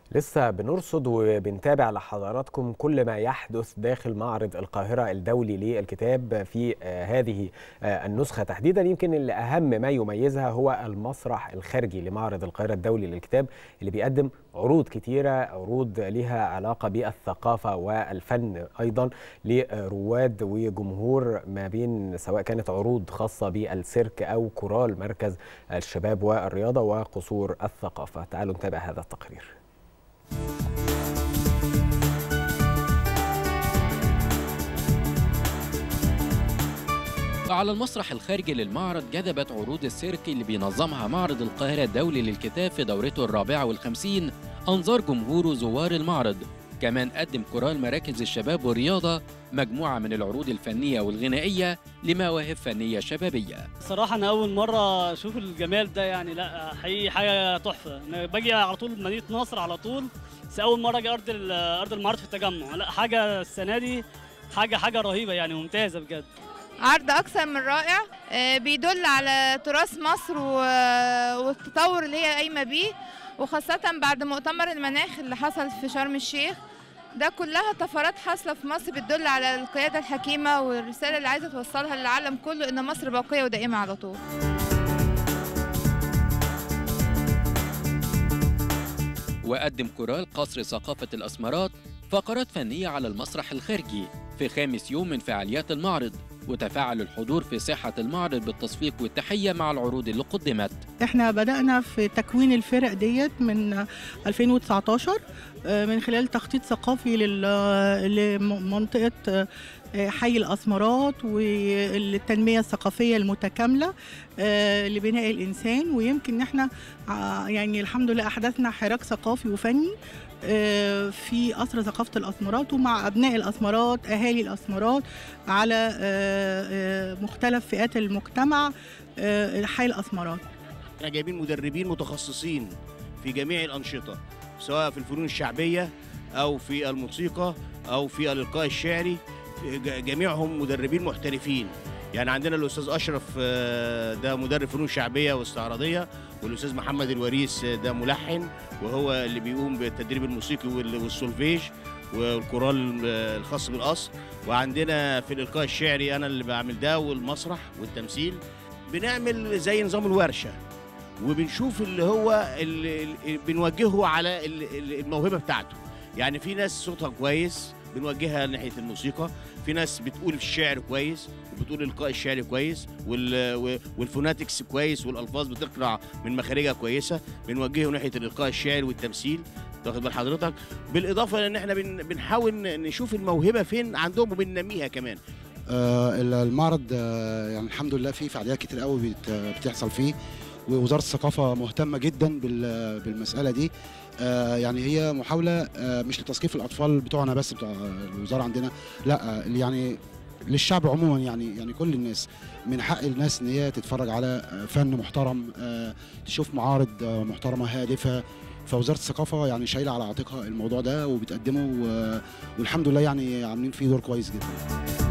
لسه بنرصد وبنتابع لحضراتكم كل ما يحدث داخل معرض القاهرة الدولي للكتاب في آه، هذه آه، النسخة تحديدا يمكن اللي أهم ما يميزها هو المسرح الخارجي لمعرض القاهرة الدولي للكتاب اللي بيقدم عروض كتيرة عروض لها علاقة بالثقافة والفن أيضا لرواد وجمهور ما بين سواء كانت عروض خاصة بالسيرك أو كورال مركز الشباب والرياضة وقصور الثقافة تعالوا نتابع هذا التقرير على المسرح الخارجي للمعرض جذبت عروض السيرك اللي بينظمها معرض القاهرة الدولي للكتاب في دورته الرابعة والخمسين أنظار جمهور وزوار المعرض كمان قدم كورال مراكز الشباب والرياضة مجموعة من العروض الفنية والغنائية لمواهب فنية شبابية صراحة أنا أول مرة أشوف الجمال ده يعني لا حقيقي حاجة تحفة أنا باجي على طول مدينة نصر على طول بس أول مرة أجي أرض ال- أرض المعرض في التجمع لا حاجة السنة دي حاجة حاجة رهيبة يعني ممتازة بجد عرض أكثر من رائع آه، بيدل على تراث مصر و- والتطور اللي هي قايمة بيه وخاصة بعد مؤتمر المناخ اللي حصل في شرم الشيخ ده كلها طفرات حاصلة في مصر بتدل على القيادة الحكيمة والرسالة اللي عايزة توصلها للعالم كله إن مصر باقية ودائمة على طول وقدم كورال قصر ثقافة الأسمرات فقرات فنية على المسرح الخارجي في خامس يوم من فعاليات المعرض وتفاعل الحضور في ساحة المعرض بالتصفيق والتحية مع العروض اللي قدمت احنا بدأنا في تكوين الفرق ديت من 2019 آه، من خلال تخطيط ثقافي لل- لمنطقة آه، حي الأسمرات والتنمية الثقافية المتكاملة آه، لبناء الإنسان ويمكن إن احنا آه، يعني الحمد لله أحدثنا حراك ثقافي وفني آه، في قصر ثقافة الأسمرات ومع أبناء الأسمرات أهالي الأسمرات على آه، آه، مختلف فئات المجتمع آه، حي الأسمرات احنا جايبين مدربين متخصصين في جميع الأنشطة سواء في الفنون الشعبية أو في الموسيقى أو في الإلقاء الشعري ج- جميعهم مدربين محترفين يعني عندنا الأستاذ أشرف آه، ده مدرب فنون شعبية واستعراضية والأستاذ محمد الوريس آه، ده ملحن وهو اللي بيقوم بالتدريب الموسيقي وال- والسولفيج والكورال آه، الخاص بالقصر وعندنا في الإلقاء الشعري أنا اللي بعمل ده والمسرح والتمثيل بنعمل زي نظام الورشة وبنشوف اللي هو اللي اللي بنوجهه على ال- ال- الموهبه بتاعته يعني في ناس صوتها كويس بنوجهها ناحيه الموسيقى في ناس بتقول الشعر كويس وبتقول القاء الشعر كويس وال- و- والفوناتكس كويس والالفاظ بتقرع من مخارجها كويسه بنوجهه ناحيه الالقاء الشعري والتمثيل واخد بال حضرتك بالاضافه لان احنا بن- بنحاول ن- نشوف الموهبه فين عندهم وبننميها كمان آه، المعرض آه، يعني الحمد لله فيه فعاليات كتير قوي بت- بتحصل فيه ووزاره الثقافه مهتمه جدا بال- بالمساله دي آه، يعني هي محاوله آه، مش لتثقيف الاطفال بتوعنا بس بتوع الوزاره عندنا لا آه، يعني للشعب عموما يعني يعني كل الناس من حق الناس ان هي تتفرج على آه، فن محترم آه، تشوف معارض آه، محترمه هادفه فوزاره الثقافه يعني شايله على عاتقها الموضوع ده وبتقدمه و- والحمد لله يعني عاملين فيه دور كويس جدا